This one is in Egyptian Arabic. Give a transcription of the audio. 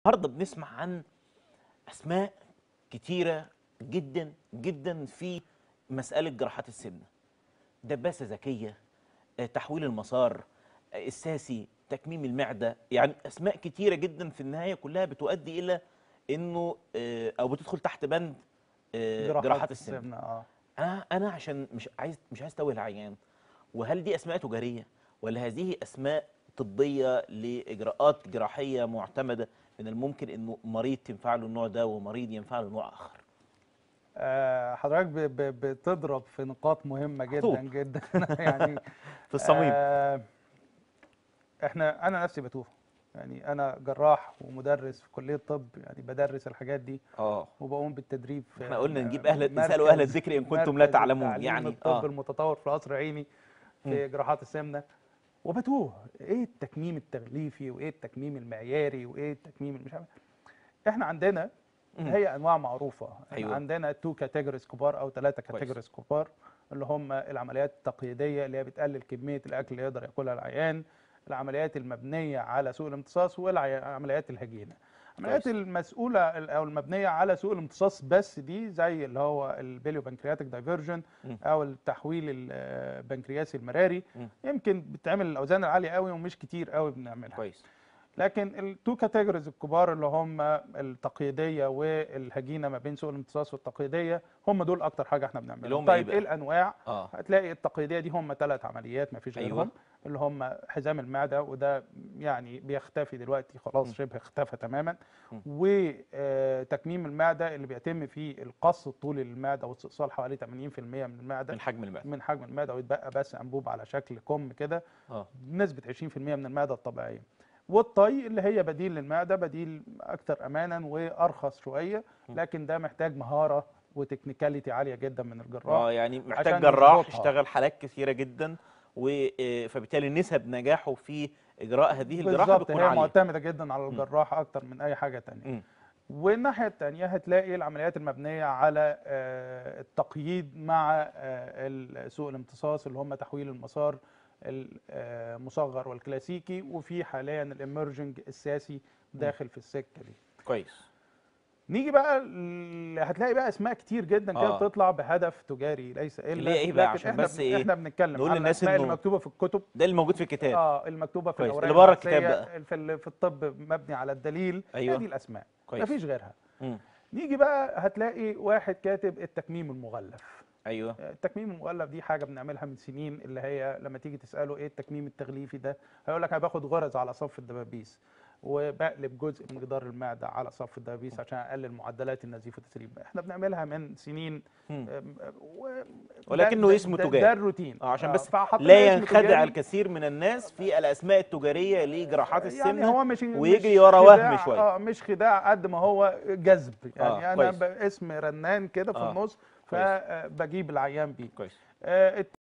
النهارده بنسمع عن اسماء كتيره جدا جدا في مساله جراحات السمنه دباسه ذكيه آه، تحويل المسار آه، الساسي تكميم المعده يعني اسماء كتيره جدا في النهايه كلها بتؤدي الى انه آه، او بتدخل تحت بند آه، جراحات السمنه اه انا انا عشان مش عايز مش عايز توه العيان وهل دي اسماء تجاريه ولا هذه اسماء طبيه لاجراءات جراحيه معتمده من الممكن انه مريض تنفع له النوع ده ومريض ينفع له نوع اخر آه، حضرتك ب- ب- بتضرب في نقاط مهمة جدا محطوط. جدا يعني في الصميم آه، احنا انا نفسي بتوه يعني انا جراح ومدرس في كلية طب يعني بدرس الحاجات دي اه وبقوم بالتدريب في احنا قلنا آه، نجيب اهل مركز- اسالوا اهل الذكر ان كنتم لا مركز تعلمون التعليم يعني الطب اه المتطور في القصر العيني في جراحات السمنة وبتوه ايه التكميم التغليفي وايه التكميم المعياري وايه التكميم مش عارف احنا عندنا مم. هي انواع معروفه احنا أيوة. عندنا تو كاتيجوريز كبار او ثلاثه كويس. كاتيجوريز كبار اللي هم العمليات التقييديه اللي هي بتقلل كميه الاكل اللي يقدر ياكلها العيان العمليات المبنيه على سوء الامتصاص والعمليات الهجينه العمليات كويس. المسؤوله ال- او المبنيه على سوء الامتصاص بس دي زي اللي هو البيليو بنكرياتيك دايفرجن مم. او التحويل البنكرياسي المراري مم. يمكن بتعمل الاوزان العاليه قوي ومش كتير قوي بنعملها كويس لكن التو كاتيجوريز الكبار اللي هم التقييديه والهجينه ما بين سوء الامتصاص والتقييديه هم دول اكتر حاجه احنا اللي بنعملهم هم إيه طيب بقى؟ ايه الانواع اه هتلاقي التقييديه دي هم ثلاث عمليات ما فيش أيوة. غيرهم اللي هم حزام المعده وده يعني بيختفي دلوقتي خلاص م. شبه اختفى تماما م. وتكميم المعده اللي بيتم فيه القص الطولي للمعده واستئصال حوالي 80% من المعده من حجم المعده من حجم المعده ويتبقى بس انبوب على شكل كم كده اه بنسبه 20% من المعده الطبيعيه والطي اللي هي بديل للمعده بديل اكثر امانا وارخص شويه م. لكن ده محتاج مهاره وتكنيكاليتي عاليه جدا من الجراح اه يعني محتاج عشان جراح يظبطها. اشتغل حالات كثيره جدا و آه، فبالتالي نسب نجاحه في اجراء هذه الجراحه بالظبط بتكون هي عاليه معتمده جدا على الجراح اكتر من اي حاجه تانية مم. والناحيه الثانيه هتلاقي العمليات المبنيه على آه، التقييد مع آه، ال- سوء الامتصاص اللي هم تحويل المسار المصغر والكلاسيكي وفي حاليا الامرجنج الساسي داخل في السكه دي كويس نيجي بقى ل- هتلاقي بقى اسماء كتير جدا كده آه. بتطلع بهدف تجاري ليس الا اللي هي إيه بقى؟ لكن عشان احنا بس بن- إيه؟ احنا بنتكلم نقول على للناس الاسماء اللي إنه مكتوبه في الكتب ده اللي موجود في الكتاب اه المكتوبه في كويس. الاوراق اللي بره البحثية، الكتاب بقى. في ال- في الطب مبني على الدليل أيوة. هذه الاسماء كويس. مفيش غيرها مم. نيجي بقى هتلاقي واحد كاتب التكميم المغلف ايوه التكميم المغلف دي حاجه بنعملها من سنين اللي هي لما تيجي تساله ايه التكميم التغليفي ده هيقول لك انا باخد غرز على صف الدبابيس وبقلب جزء من جدار المعده على صف الدبابيس عشان اقلل معدلات النزيف والتسريب احنا بنعملها من سنين مم. أم، و- ولكنه ده- اسمه ده- تجاري. ده الروتين اه عشان آه، بس فحطينا لا اسم ينخدع تجاري. الكثير من الناس في الاسماء التجاريه لجراحات يعني السمنه هو مش ويجري مش ورا خداع- وهم شويه اه مش خداع قد ما هو جذب يعني آه، انا كويس. ب- اسم رنان كده في آه، النص كويس. فبجيب العيان بيه كويس آه،